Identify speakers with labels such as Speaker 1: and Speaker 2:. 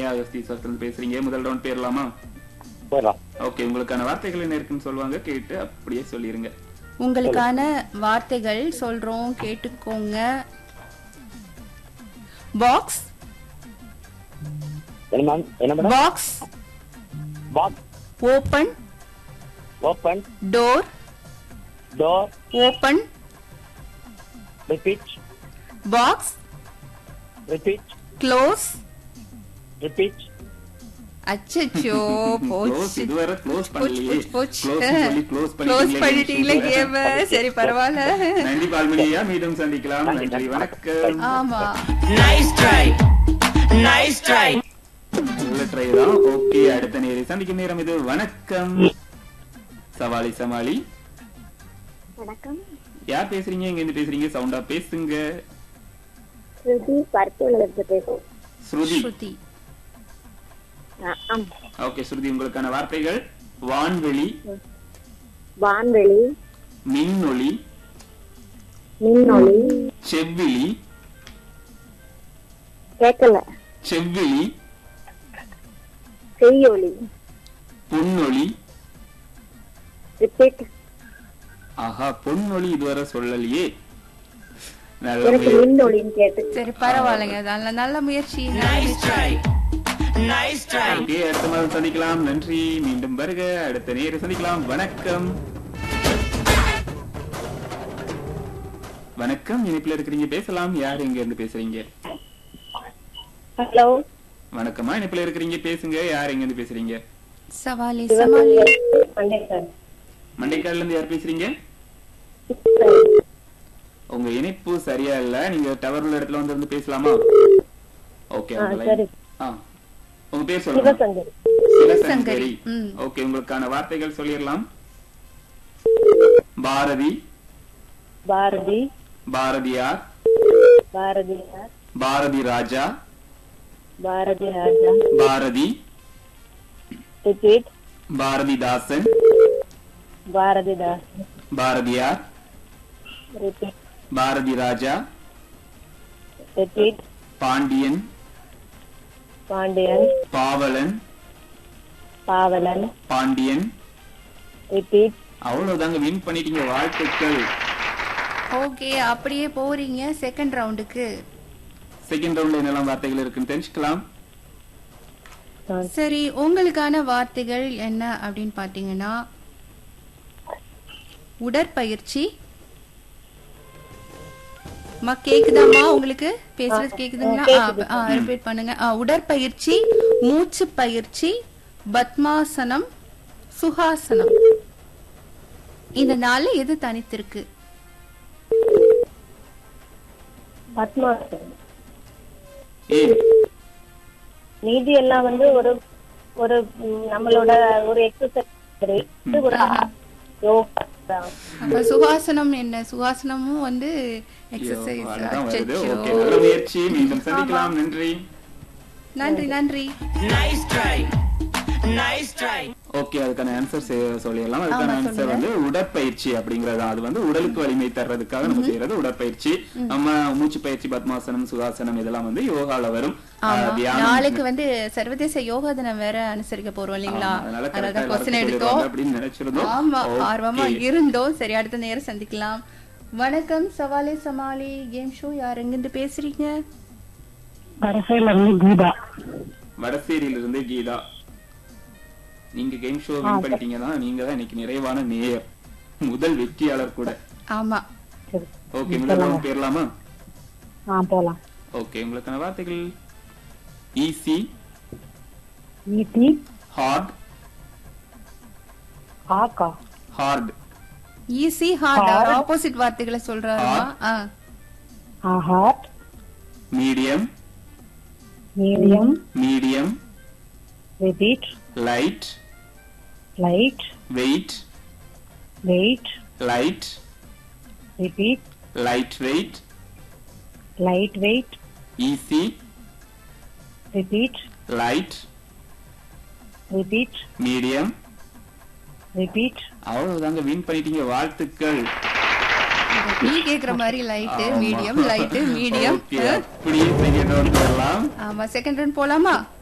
Speaker 1: ISD இருந்து பேசுறீங்க முதல் ரவுண்ட் பேரலாமா
Speaker 2: போயிடலாம்
Speaker 1: ஓகே உங்களுக்கான வார்த்தைகள் என்ன இருக்குன்னு சொல்லுவாங்க கேட்டு அப்படியே சொல்லிருங்க
Speaker 3: உங்களுக்கான வார்த்தைகள் சொல்றோம் கேட்டுக்கோங்க பாக்ஸ்
Speaker 2: என்ன மேம் என்ன madam
Speaker 3: box
Speaker 2: box
Speaker 3: open
Speaker 2: open
Speaker 3: door
Speaker 2: door
Speaker 3: open
Speaker 2: repeat
Speaker 3: box
Speaker 2: repeat
Speaker 3: close
Speaker 2: repeat
Speaker 3: அச்சச்சோ
Speaker 1: க்ளோஸ்
Speaker 3: போச்சு
Speaker 1: இதுவரை க்ளோஸ்
Speaker 3: போச்சு
Speaker 1: பண்ணலையே
Speaker 3: போச்சு
Speaker 1: க்ளோஸ்
Speaker 3: போச்சு
Speaker 1: சொல்லி க்ளோஸ்
Speaker 3: க்ளோஸ் பண்ணிட்டீங்களே
Speaker 1: பண்ணிட்டீங்களே
Speaker 3: கேம சரி பரவாயில்ல
Speaker 1: நன்றி பால்மணியா மீண்டும் சந்திக்கலாம் நன்றி வணக்கம்
Speaker 3: ஆமா
Speaker 4: Nice try. Nice try.
Speaker 1: நல்ல ட்ரை தான் ஓகே அடுத்த நேரை சந்திக்கும் நேரம் இது வணக்கம் சவாலி சமாளி
Speaker 5: வணக்கம்
Speaker 1: யார் பேசுறீங்க எங்க இருந்து பேசுறீங்க சவுண்டா பேசுங்க
Speaker 5: ஸ்ருதி பருத்தியில இருந்து பேசுறேன்
Speaker 1: ஸ்ருதி
Speaker 3: ஸ்ருதி
Speaker 5: ஆ, ஆம்.
Speaker 1: ஓகே ஸ்ருதி உங்களுக்கான வார்த்தைகள் வான்வெளி
Speaker 5: வான்வெளி
Speaker 1: மின்னொளி
Speaker 5: மின்னொளி
Speaker 1: செவ்விழி
Speaker 5: கேட்கல
Speaker 1: செவ்விழி
Speaker 5: செய்யொலி
Speaker 1: பொன்னொளி
Speaker 5: ரிப்பீட்
Speaker 1: ஆஹா பொன்னொளி இதுவரை சொல்லலையே நல்ல
Speaker 5: எனக்கு
Speaker 1: முயற்சி.
Speaker 5: மின்னொலின்னு கேட்டு
Speaker 3: சரி பரவாயில்லைங்க நல்ல நல்ல முயற்சி நல்ல
Speaker 4: Nice
Speaker 3: முயற்சி.
Speaker 4: try. Nice try.
Speaker 1: ஓகே அடுத்த மாதம் சந்திக்கலாம் நன்றி மீண்டும் வருக அடுத்த நேரம் சந்திக்கலாம் வணக்கம் வணக்கம் இணைப்புல இருக்கிறீங்க பேசலாம் யார் எங்க இருந்து பேசுறீங்க
Speaker 5: ஹலோ
Speaker 1: வணக்கமா இணைப்புல இருக்கிறீங்க பேசுங்க யார் எங்க இருந்து பேசுறீங்க
Speaker 3: சவாலி சமாளி
Speaker 5: மண்டேக்கர்
Speaker 1: மண்டைக்காடுல இருந்து யார் பேசுறீங்க உங்க இணைப்பு சரியா இல்ல நீங்க டவர் உள்ள இடத்துல வந்து இருந்து பேசலாமா ஓகே
Speaker 5: ஆ,
Speaker 1: உங்க
Speaker 5: சரி.
Speaker 1: line- ஆ. உங்க பேர் சொல்லுங்க
Speaker 5: சிவசங்கரி
Speaker 1: சிவசங்கரி
Speaker 3: ம்.
Speaker 1: ஓகே உங்களுக்கான வார்த்தைகள் சொல்லிடலாம் Bharathi
Speaker 5: Bharathi
Speaker 1: Bharathiyar
Speaker 5: Bharathiyar
Speaker 1: Bharathi Raja
Speaker 5: Bharathi Raja
Speaker 1: Bharathi
Speaker 5: repeat
Speaker 1: Bharathidasan
Speaker 5: Bharathidas
Speaker 1: Bharathiyar
Speaker 5: repeat
Speaker 1: Bharathi Raja
Speaker 5: repeat
Speaker 1: Pandiyan
Speaker 5: Pandiyan
Speaker 1: Pavalan
Speaker 5: Pavalan
Speaker 1: Pandiyan
Speaker 5: repeat
Speaker 1: அவ்வளவுதாங்க வின் பண்ணிட்டீங்க வாழ்த்துக்கள்
Speaker 3: ஓகே அப்படியே போறீங்க செகண்ட் ரவுண்டுக்கு
Speaker 1: செகண்ட் ரவுண்ட்ல என்னெல்லாம் வார்த்தைகள் இருக்குன்னு தெரிஞ்சுக்கலாம்
Speaker 3: சரி உங்களுக்கான வார்த்தைகள் என்ன அப்படின்னு பாத்தீங்கன்னா உடற்பயிற்சி மா கேக்குதாமா உங்களுக்கு பேசுறது கேக்குதுங்களா ரிப்பீட் பண்ணுங்க ஆ, உடற்பயிற்சி மூச்சு பயிற்சி பத்மாசனம் சுகாசனம் இந்த நாள்ல எது தனித்திருக்கு
Speaker 5: பத்மாசன்
Speaker 1: ஏ
Speaker 5: மீதி எல்லாம் வந்து ஒரு ஒரு ம், நம்மளோட ஒரு எக்ஸசைஸ் ஒரு யோகா தான்.
Speaker 3: அப்ப சுகாசனம் என்ன சுகாசனமும் வந்து எக்ஸசைஸ்
Speaker 1: அதுதான் வருது ஓகே நல்ல முயற்சி மீண்டும் சந்திக்கலாம் நன்றி
Speaker 3: நன்றி நன்றி
Speaker 4: Nice try. Nice try.
Speaker 1: Okay அதுக்கான ஆன்சர் சொல்லிடலாம் அதுக்கான
Speaker 3: ஆமா,
Speaker 1: ஆன்சர் வந்து உடற்பயிற்சி அப்படிங்கறது தான். அது வந்து உடலுக்கு வலிமை தர்றதுக்காக நம்ம செய்யறது உடற்பயிற்சி நம்ம மூச்சு பயிற்சி பத்மாசனம் சுகாசனம் இதெல்லாம் வந்து யோகால வரும்
Speaker 3: ஆமா
Speaker 1: ஆஹ், தியானம்
Speaker 3: நாளைக்கு வந்து சர்வதேச யோகா தினம் வேற அனுசரிக்க போறோம் இல்லீங்களா
Speaker 1: ஆமா, அதனால correct ஆ
Speaker 3: அதான் கொஸ்டின்
Speaker 1: எல்லாருக்கும்
Speaker 3: எடுத்தோம்
Speaker 1: சொல்லிடுவாங்க அப்படின்னு நினைச்சிருந்தோம்
Speaker 3: ஆமா
Speaker 1: Okay.
Speaker 3: ஆர்வமா இருந்தோம் சரி அடுத்த நேரம் சந்திக்கலாம் வணக்கம் சவாலே சமாளி கேம் ஷோ யார் எங்கிருந்து பேசுறீங்க
Speaker 6: கடைசியில இருந்து கீதா
Speaker 1: வடசேரியில இருந்து கீதா நீங்க கேம் ஷோ வின் பண்ணிட்டீங்கன்னா நீங்க தான் இன்னைக்கு நிறைவான நேயர் முதல் வெற்றியாளர் கூட
Speaker 3: ஆமா
Speaker 6: சரி
Speaker 1: ஓகே முதல் பேர்லாமா
Speaker 6: ஆ போலாம்
Speaker 1: ஓகே உங்களுக்கான வார்த்தைகள் ஈஸி
Speaker 6: ஈட்டி
Speaker 1: ஹார்ட்
Speaker 6: ஆக்கா
Speaker 1: ஹார்ட்
Speaker 3: ஈஸி ஹார்ட் அவர் ஆப்போசிட் வார்த்தைகளை சொல்றாருமா ஆ
Speaker 6: ஆ hard
Speaker 1: medium
Speaker 6: medium
Speaker 1: medium
Speaker 6: repeat
Speaker 1: light
Speaker 6: light
Speaker 1: weight
Speaker 6: weight
Speaker 1: light
Speaker 6: repeat
Speaker 1: light weight
Speaker 6: light weight
Speaker 1: easy
Speaker 6: repeat
Speaker 1: light
Speaker 6: repeat
Speaker 1: medium
Speaker 6: repeat
Speaker 1: அவ்வளவுதாங்க வின் பண்ணிட்டீங்க வாழ்த்துக்கள்
Speaker 3: நீ கேக்குற மாதிரி லைட்டு
Speaker 1: ஆமா.
Speaker 3: மீடியம் லைட்டு மீடியம்
Speaker 1: Okay, அப்படியே செகண்ட் ரவுண்ட் வரலாம்
Speaker 3: ஆமா செகண்ட் ரவுண்ட் போலாமா